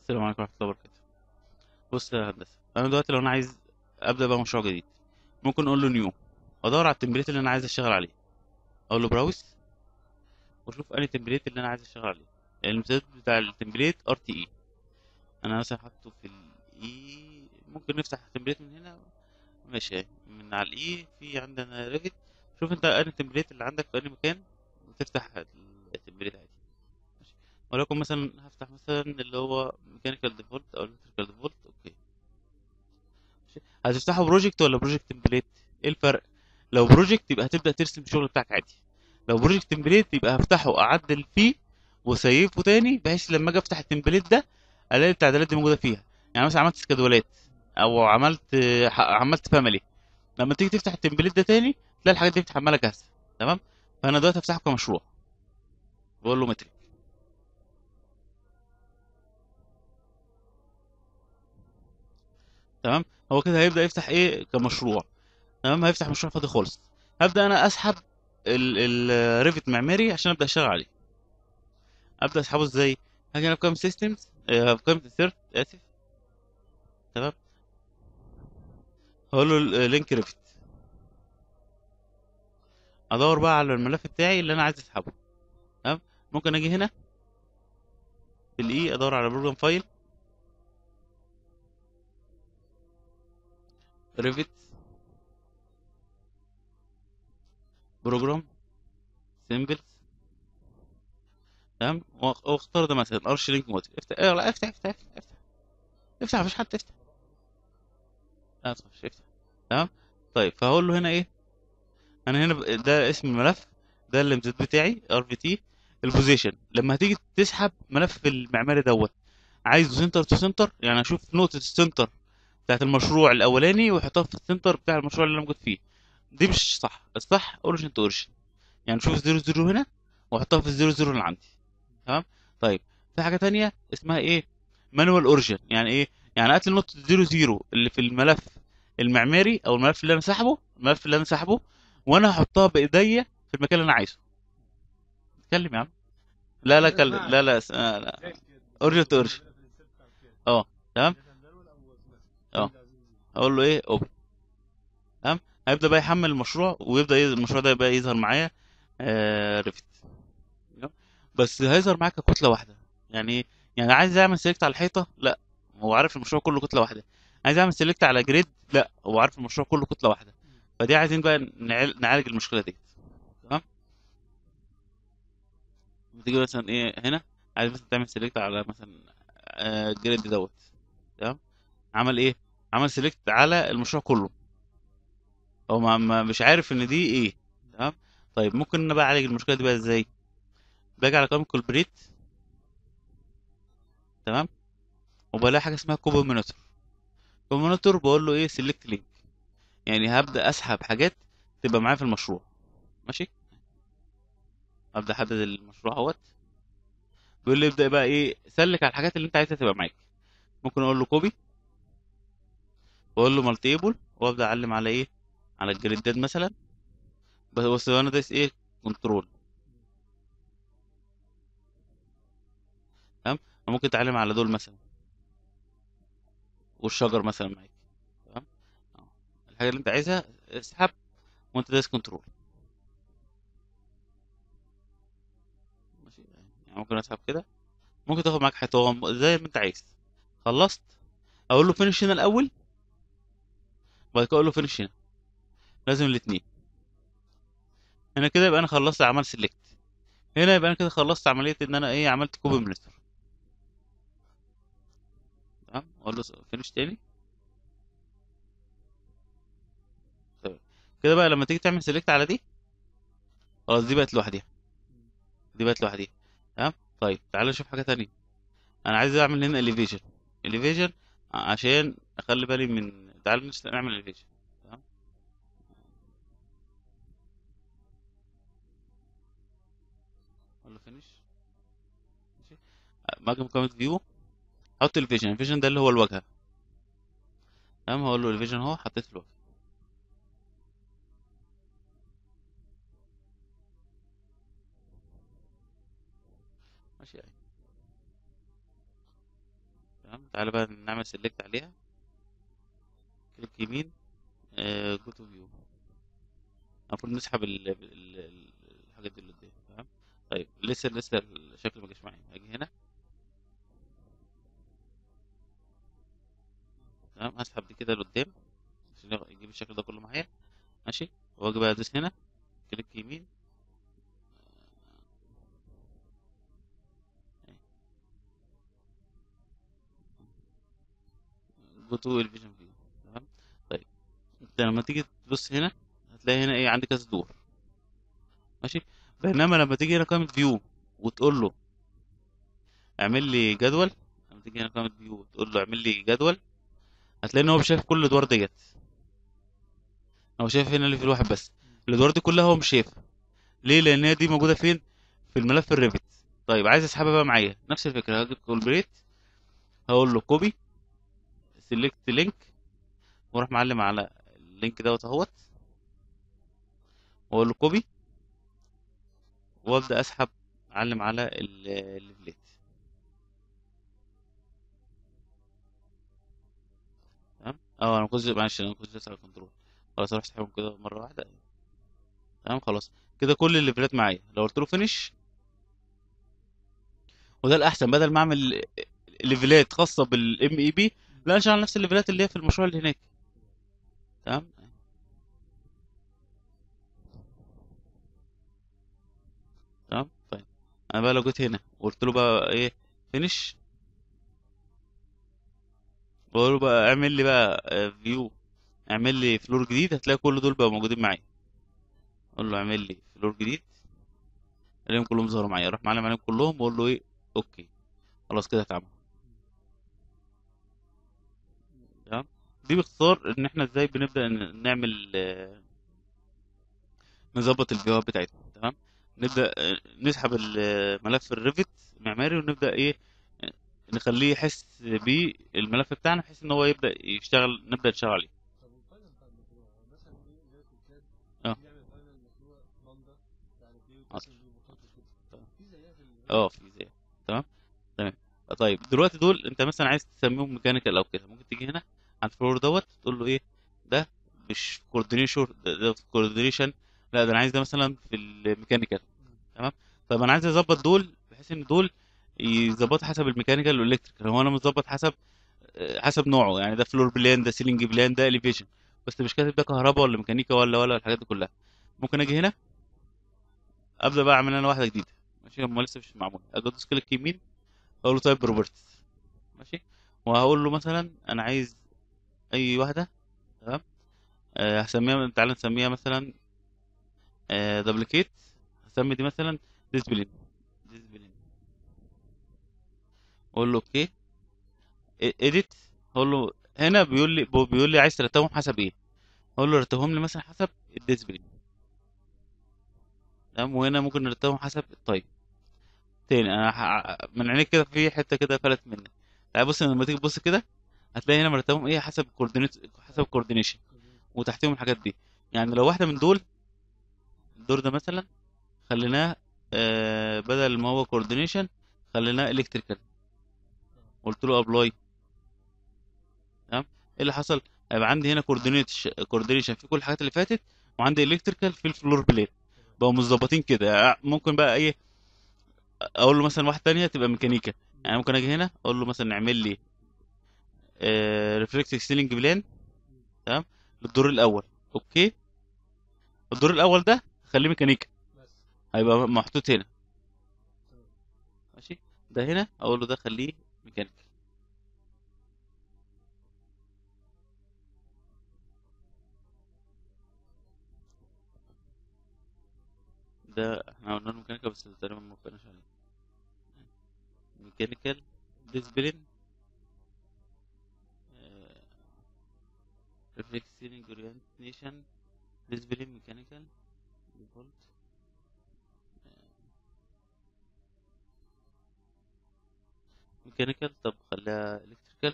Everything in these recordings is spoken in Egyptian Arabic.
السلام عليكم ورحمة الله وبركاته بص يا هندسة أنا دلوقتي لو أنا عايز أبدأ بقى مشروع جديد ممكن أقول له نيو وأدور على التمبليت اللي أنا عايز أشتغل عليه أقول له براوس وأشوف أنهي تمبليت اللي أنا عايز أشتغل عليه المثال بتاع التمبليت ار تي اي أنا مثلا حاطه في الإي ممكن نفتح التمبليت من هنا ماشي أهي. من على الإي في عندنا ريفت شوف أنت أنهي التمبليت اللي عندك في أنهي مكان وتفتح التمبليت عادي ماشي ولكن مثلا هفتح مثلا اللي هو ميكانيكال ديفولت او الكتريكال ديفولت اوكي ماشي. هتفتحه بروجكت ولا بروجكت تمبليت ايه الفرق لو بروجكت يبقى هتبدا ترسم الشغل بتاعك عادي لو بروجكت تمبليت يبقى هفتحه اعدل فيه وسيفه تاني بحيث لما اجي افتح التمبليت ده الاقي التعديلات دي موجوده فيها يعني مثلا عملت سكادولات او عملت عملت فاميلي لما تيجي تفتح التمبليت ده تاني تلاقي الحاجات دي متحمله جاهزه تمام فانا دلوقتي هفتحه كمشروع بقول له مترك تمام هو كده هيبدا يفتح ايه كمشروع تمام هيفتح مشروع فاضي خالص هبدا انا اسحب الريفت معماري عشان ابدا اشتغل عليه ابدا اسحبه ازاي هاجي انا في كام سيستمز في كام سيرت اسف تمام هقول له لينك ريفت ادور بقى على الملف بتاعي اللي انا عايز اسحبه تمام ممكن اجي هنا في الاي ادور على بروجرام فايل ريفت بروجرام سيمبلز تمام واختار ده مثلا ارش لينك موتيف افتح اه لا افتح افتح افتح افتح افتح مفيش حد تفتح لا تخش افتح تمام طيب فهقول له هنا ايه انا هنا ب- ده اسم الملف ده الامتداد بتاعي ار في تي البوزيشن لما هتيجي تسحب ملف المعماري دوت عايزه سنتر تو سنتر يعني اشوف نقطة السنتر بتاعت المشروع الاولاني واحطها في السنتر بتاع المشروع اللي انا موجود فيه دي مش صح الصح اوريجن تو اوريجن يعني شوف زيرو زيرو هنا واحطها في الزيرو زيرو اللي عندي تمام طيب في حاجه تانية اسمها ايه مانوال اوريجن يعني ايه يعني هات لي نقطه زيرو زيرو اللي في الملف المعماري او الملف اللي انا ساحبه الملف اللي انا ساحبه وانا هحطها بايديا في المكان اللي انا عايزه اتكلم يا عم لا لا كلم لا لا س- آه، لا اوريجن تو اوريجن اه تمام اه اقول له ايه اوبن تمام هيبدا بقى يحمل المشروع ويبدا ي- المشروع ده يبقى يظهر معايا آه ريفت تمام؟ بس هيظهر معاك كتله واحده يعني ايه يعني عايز اعمل سيلكت على الحيطه لا هو عارف المشروع كله كتله واحده عايز اعمل سيلكت على جريد لا هو عارف المشروع كله كتله واحده فدي عايزين بقى نعال- نعالج المشكله دي تمام تيجي مثلا ايه هنا عايز مثلا تعمل سيلكت على مثلا آه، الجريد دوت تمام عمل ايه عمل سيلكت على المشروع كله هو ما ما- مش عارف ان دي ايه تمام طيب ممكن انا بقى اعالج المشكله دي بقى ازاي باجي على قائمه كولبريت تمام وبلاقي حاجه اسمها كوبا مونيتور كوبا مونيتور بقول له ايه سيلكت لينك يعني هبدا اسحب حاجات تبقى معايا في المشروع ماشي ابدا احدد المشروع اهوت بيقول لي ابدا بقى ايه سلك على الحاجات اللي انت عايزها تبقى معاك ممكن اقول له كوبي واقول له مالتيبل وابدا اعلم على ايه على الجريدات مثلا بس بس انا دايس ايه كنترول تمام ممكن تعلم على دول مثلا والشجر مثلا معاك تمام أهو. الحاجه اللي انت عايزها اسحب وانت دايس كنترول ماشي يعني ممكن اسحب كده ممكن تاخد معاك حيطان زي ما انت عايز خلصت اقول له فينش هنا الاول وبعد كده اقول له فينش هنا لازم الاثنين هنا كده يبقى انا خلصت عمل سيلكت هنا يبقى انا كده خلصت عمليه ان انا ايه عملت كوبي مونيتور تمام اقول له فينش تاني تمام كده بقى لما تيجي تعمل سيلكت على دي خلاص دي بقت لوحديها دي بقت لوحديها تمام طيب تعال نشوف حاجه تانية انا عايز اعمل هنا اليفيجن اليفيجن عشان اخلي بالي من تعال نش- نعمل اليفيجن تمام اقول له فينش ماشي ما اجي مكالمه فيو حط الفيجن الفيجن ده اللي هو الواجهه تمام هقول له الفيجن اهو حطيت الواجهه ماشي يعني تمام تعالى بقى نعمل سيلكت عليها كليك يمين جو تو فيو المفروض نسحب ال- ال- ال- الحاجات دي اللي قدام تمام طيب لسه لسه الشكل ما جاش معايا اجي هنا تمام هسحب دي كده لقدام عشان يغ- يجيب الشكل ده كله معايا ماشي واجي بقى ادوس هنا كليك يمين جو تو الفيجن فيو تمام طيب انت لما تيجي تبص هنا هتلاقي هنا ايه عندي كذا دور ماشي بينما لما تيجي هنا قائمة فيو وتقول له اعمل لي جدول لما تيجي هنا قائمة فيو وتقول له اعمل لي جدول هتلاقي ان هو شايف كل الادوار ديت هو شايف هنا اللي في الواحد بس الادوار دي كلها هو مش شايفها ليه لان هي دي موجوده فين في الملف الريفت طيب عايز اسحبها بقى معايا نفس الفكره هاجي كولبريت هقول له كوبي سيلكت لينك واروح معلم على اللينك دوت اهوت واقول له كوبي وابدا اسحب اعلم على ال- الليفلات تمام اه انا كنت معلش انا كنت لسه على الكنترول خلاص اروح اسحبهم كده مره واحده تمام خلاص كده كل الليفلات معايا لو قلت له فينيش وده الاحسن بدل ما اعمل ليفلات خاصه بالام اي بي لا انشغل نفس الليفلات اللي هي في المشروع اللي هناك تمام تمام طيب انا بقى لو جيت هنا وقلت له بقى ايه فينيش بقول له بقى اعمل لي بقى فيو اعمل لي فلور جديد هتلاقي كل دول بقى موجودين معايا اقول له اعمل لي فلور جديد الاقيهم كلهم ظهروا معايا اروح معلم عليهم كلهم واقول له ايه اوكي خلاص كده اتعمل تمام دي باختصار ان احنا ازاي بنبدا ن- نعمل آه، نظبط الفيوهات بتاعتنا تمام نبدا آه، نسحب الملف الريفت معماري ونبدا ايه آه، نخليه يحس بالملف بتاعنا بحيث ان هو يبدا يشتغل نبدا نشتغل عليه طب والفاينل بتاع المشروع هو مثلا دي اللي هي في الكاد اه بيعمل فاينل مشروع باندا يعني ايه حصل وتصل بيه وخط كده تمام. في زيها في ال- اه في زي تمام تمام طيب دلوقتي دول انت مثلا عايز تسميهم ميكانيكال او كده ممكن تيجي هنا على الفلور دوت تقول له ايه ده مش كوردينيشن ده, ده في كوردينيشن لا ده انا عايز ده مثلا في الميكانيكال تمام طيب انا عايز اظبط دول بحيث ان دول يظبطوا حسب الميكانيكال والالكتريكال هو انا مظبط حسب آه، حسب نوعه يعني ده فلور بلان ده سيلينج بلان ده اليفيشن بس مش كاتب ده كهرباء ولا ميكانيكا ولا ولا الحاجات دي كلها ممكن اجي هنا ابدا بقى اعمل انا واحده جديده ماشي هم لسه مش معمول اجي ادوس كليك يمين اقول له تايب بروبرتيز ماشي وهقول له مثلا انا عايز اي واحده تمام أه هسميها تعالى نسميها مثلا أه دبليكيت هسمي دي مثلا ديسبلين ديسبلين اقول له اوكي اديت هقول له هنا بيقول لي بيقول لي عايز ترتبهم حسب ايه اقول له رتبهم لي مثلا حسب الديسبلين تمام وهنا ممكن نرتبهم حسب التايب تاني انا ح... من عينيك كده في حته كده فلت منك تعال بص لما تيجي تبص كده هتلاقي هنا مرتبهم ايه حسب كوردينيت حسب كوردينيشن وتحتهم الحاجات دي يعني لو واحده من دول الدور ده مثلا خليناه آه بدل ما هو كوردينيشن خليناه الكتريكال قلت له ابلاي تمام ايه اللي حصل هيبقى عندي هنا كوردينيشن كوردينيشن في كل الحاجات اللي فاتت وعندي الكتريكال في الفلور بلين بقوا مظبطين كده ممكن بقى ايه اقول له مثلا واحده تانية تبقى ميكانيكا يعني ممكن اجي هنا اقول له مثلا اعمل لي ريفلكتيف سيلينج بلان تمام للدور الاول اوكي الدور الاول ده خليه ميكانيكا بس هيبقى محطوط هنا تمام. ماشي ده هنا اقول له ده خليه ميكانيكا ده احنا قلنا له ميكانيكا بس تقريبا ما وقفناش عليه ميكانيكال ديسبلين ريفلكسينج اورينتيشن ديسبلين ميكانيكال ديفولت ميكانيكال طب خليها الكتريكال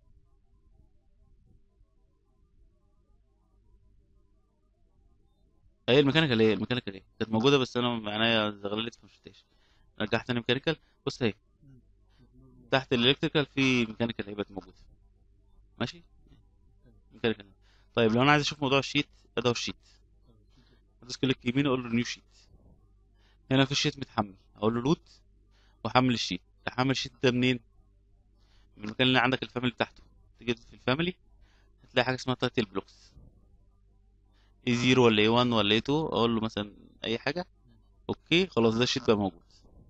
هي الميكانيكال ايه الميكانيكال ايه كانت موجوده بس انا عينيا زغللت فما شفتهاش رجعت تاني ميكانيكال بص اهي تحت الالكتريكال في ميكانيكال هيبقى موجوده ماشي ميكانيكال طيب لو انا عايز اشوف موضوع الشيت ادور الشيت ادوس كليك يمين اقول له نيو شيت هنا في الشيت متحمل اقول له لود واحمل الشيت احمل الشيت ده منين من المكان اللي عندك الفاميلي بتاعته تيجي في الفاميلي هتلاقي حاجه اسمها تايتل بلوكس اي 0 ولا اي 1 ولا اي 2 اقول له مثلا اي حاجه اوكي خلاص ده الشيت بقى موجود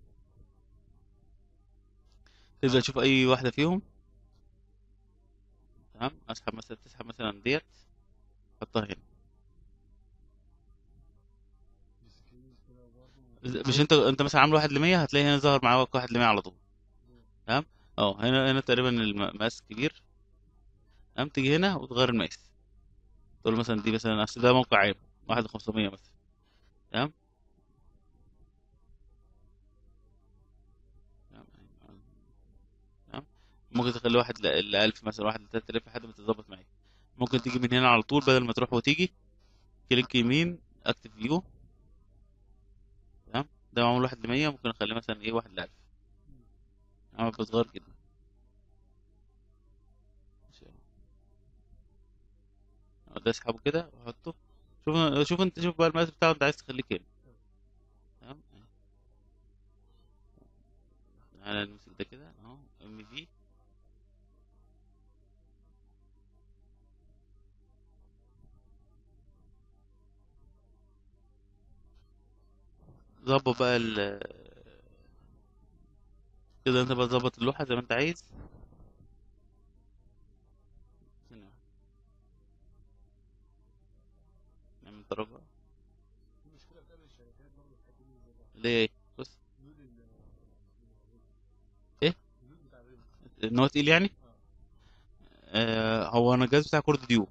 تبدا تشوف اي واحده فيهم تمام اسحب مثلا تسحب مثلا ديت حطها هنا بسكرين كده برضه مش انت انت مثلا عامل واحد ل 100 هتلاقي هنا ظهر معاك واحد ل 100 على طول تمام اه هنا هنا تقريبا المقاس كبير تمام تيجي هنا وتغير المقاس تقول له مثلا دي مثلا اصل ده موقع عام واحد 500 مثلا تمام تمام تمام ممكن تخلي واحد ل 1000 مثلا واحد ل 3000 لحد ما تظبط معاك ممكن تيجي من هنا على طول بدل ما تروح وتيجي كليك يمين اكتف فيو تمام ده معمول واحد ل 100 ممكن اخليه مثلا ايه واحد ل 1000 عمل بصغير جدا ده اسحبه كده واحطه شوف شوف انت شوف بقى المقاس بتاعه انت عايز تخليه كام تمام تعالى نمسك ده كده اهو ام في ظبط بقى ال كده انت بقى تظبط اللوحة زي ما انت عايز ثانية واحدة. نعمل درجة في مشكله بتقابل الشركات برضه في الحته دي زي ده اللي هي ايه بص اللود ال ايه اللود بتاع الريل ان هو تقيل يعني اه آه هو انا الجهاز بتاع كورد ديو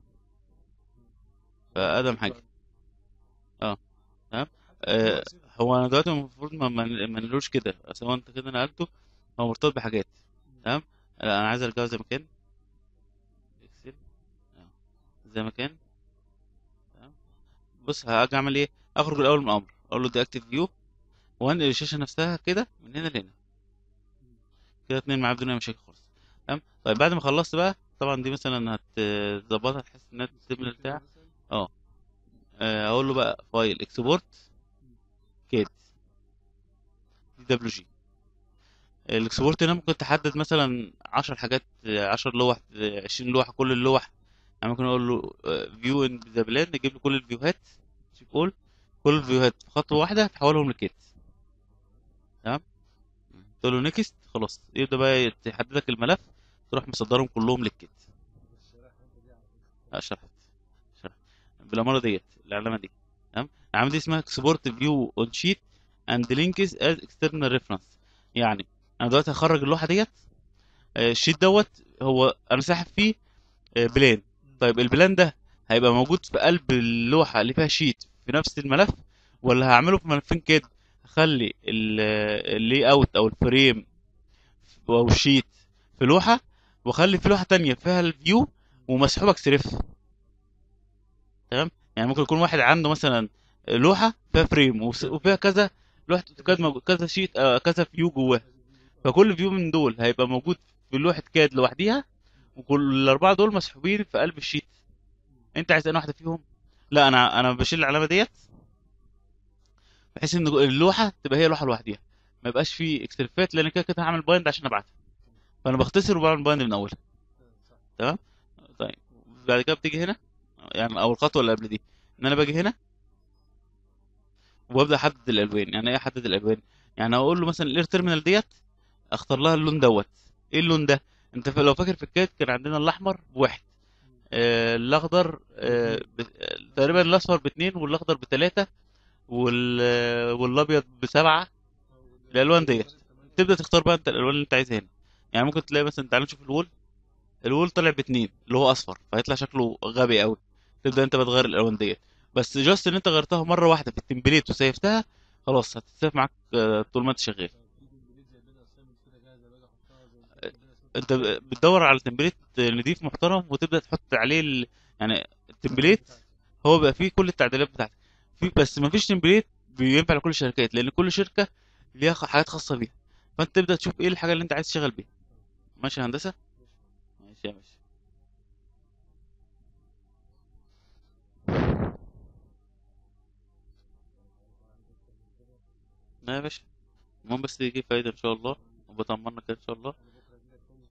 فأقدم حاجة اه تمام آه هو انا دلوقتي المفروض ما ما ما نقولوش كده اصل هو انت كده نقلته هو مرتبط بحاجات تمام لا انا عايز ارجعه زي ما كان اكسل اه زي ما كان تمام بص هاجي اعمل ايه اخرج الاول من الامر اقول له دي اكتف فيو وانقل الشاشه نفسها كده من هنا لهنا كده اتنين معايا بدون اي مشاكل خالص تمام طيب بعد ما خلصت بقى طبعا دي مثلا هتظبطها تحس انها تسيب بتاع اه آه، اقول له بقى فايل اكسبورت كيد دي دبليو جي الاكسبورت هنا ممكن تحدد مثلا 10 حاجات 10 لوح 20 لوحه كل اللوح يعني ممكن اقول له فيو ان ذا بلان يجيب لي كل الفيوهات شوف اول كل الفيوهات في خطوه واحده تحولهم لكيت تمام تقول له نيكست خلاص يبدا بقى يحدد لك الملف تروح مصدرهم كلهم للكيت الشرائح الحته دي على فكره لا شرحت شرحت بالاماره ديت العلامه دي تمام العلامه دي اسمها اكسبورت فيو اون شيت اند لينكس از اكسترنال ريفرنس يعني انا دلوقتي هخرج اللوحه ديت آه، الشيت دوت هو انا ساحب فيه آه، بلان طيب البلان ده هيبقى موجود في قلب اللوحه اللي فيها شيت في نفس الملف ولا هعمله في ملفين كده هخلي اللي اوت او الفريم او الشيت في لوحه واخلي في لوحه تانية فيها الفيو ومسحوبه اكسريف تمام يعني ممكن يكون واحد عنده مثلا لوحه فيها فريم وس- وفيها كذا لوحه اوتوكاد موجود كذا شيت آه، كذا فيو جواها فكل فيو من دول هيبقى موجود في لوحه كاد لوحديها وكل الاربعه دول مسحوبين في قلب الشيت انت عايز انا واحده فيهم لا انا انا بشيل العلامه ديت بحيث ان اللوحه تبقى هي لوحه لوحديها ما يبقاش في اكسترفات لان كده كده هعمل بايند عشان ابعتها فانا بختصر وبعمل بايند من اولها صح تمام طيب بعد كده بتيجي هنا يعني اول خطوه اللي قبل دي ان انا باجي هنا وببدا احدد الالوان يعني ايه احدد الالوان يعني اقول له مثلا الاير تيرمينال ديت اختار لها اللون دوت ايه اللون ده انت ف- لو فاكر في الكاد كان عندنا الاحمر بواحد آه الاخضر آه ب... آه، تقريبا الاصفر باتنين والاخضر بتلاته وال... آه، والابيض بسبعه الالوان ديت تبدا تختار بقى انت الالوان اللي انت عايزها هنا يعني ممكن تلاقي مثلا تعال نشوف الوول الوول طلع باتنين اللي هو اصفر فهيطلع شكله غبي قوي تبدا انت بتغير الالوان ديت بس جاست ان انت غيرتها مره واحده في التمبليت وسيفتها خلاص هتتسيف معاك آه، طول ما انت شغال في تمبليت زي بين اسامي كده جاهزه باجي احطها زي ما تكون بين أسامي. انت ب- بتدور على تمبليت نضيف محترم وتبدا تحط عليه ال... يعني التمبليت هو بقى فيه كل التعديلات بتاعتك في بس ما فيش تمبليت بينفع لكل الشركات لان كل شركه ليها خ- حاجات خاصه بيها فانت تبدا تشوف ايه الحاجه اللي انت عايز تشتغل بيها ماشي يا هندسة ماشي يا باشا لا يا باشا المهم بس يجيب فايدة ان شاء الله وبطمنا كده ان شاء الله